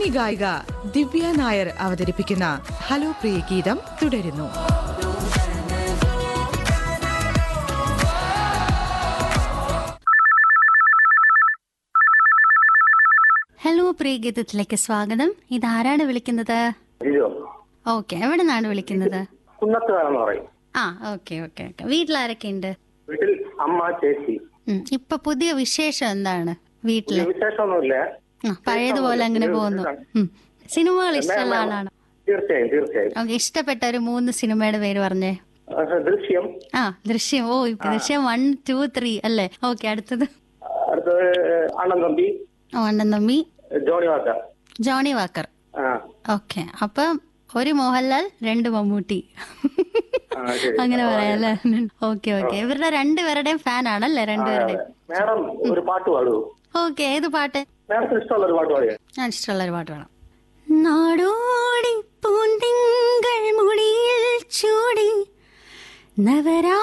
സിനി ഗായിക ദിവ്യ നായർ അവതരിപ്പിക്കുന്ന ഹലോ പ്രിയ ഗീതം തുടരുന്നു ഹലോ പ്രിയഗീതത്തിലേക്ക് സ്വാഗതം ഇതാരാണ് വിളിക്കുന്നത് ജിജോ ഓക്കെ എവിടെ നിന്നാണ് വിളിക്കുന്നത് കുന്നത്തുകാരെന്ന് പറയും ആ ഓക്കെ ഓക്കെ ഓക്കെ വീട്ടിലാരൊക്കെ ഉണ്ട് വീട്ടിൽ അമ്മ ചേച്ചി ഉം, ഇപ്പൊ പുതിയ വിശേഷം എന്താണ് വീട്ടില് വിശേഷമൊന്നുമില്ല ആ, പഴയതുപോലെ അങ്ങനെ പോകുന്നു ഉം. സിനിമകൾ ഇഷ്ടമുള്ള ആളാണ് തീർച്ചയായും തീർച്ചയായും ഓക്കെ ഇഷ്ടപ്പെട്ട ഒരു മൂന്ന് സിനിമയുടെ പേര് പറഞ്ഞേ ആഹ് ദൃശ്യം ആ ദൃശ്യം ഓ ഇപ്പൊ ദൃശ്യം വൺ ടു ത്രീ അല്ലേ ഓക്കെ അടുത്തത് അടുത്തത് അണ്ണൻ തമ്പി ഓ Annan Thambi Johnny Walker Johnny Walker ആ ഓക്കെ അപ്പൊ ഒരു മോഹൻലാൽ രണ്ട് മമ്മൂട്ടി ആ, ശരി. അങ്ങനെ പറയാല്ലേ ഓക്കെ ഓക്കെ ഇവരുടെ രണ്ടുപേരുടെയും ഫാൻ ആണല്ലേ രണ്ടുപേരുടെയും മാഡം ഒരു പാട്ട് പാടൂ ഓക്കെ ഏത് പാട്ട് മാഡത്തിന് ഇഷ്ടമുള്ള ഒരു പാട്ട് പാടിയോ ഞാൻ ഇഷ്ടമുള്ള ഒരു പാട്ട് വേണം നാടോടി പൂന്തിങ്കൾ മുടിയിൽ ചൂടി നവരാ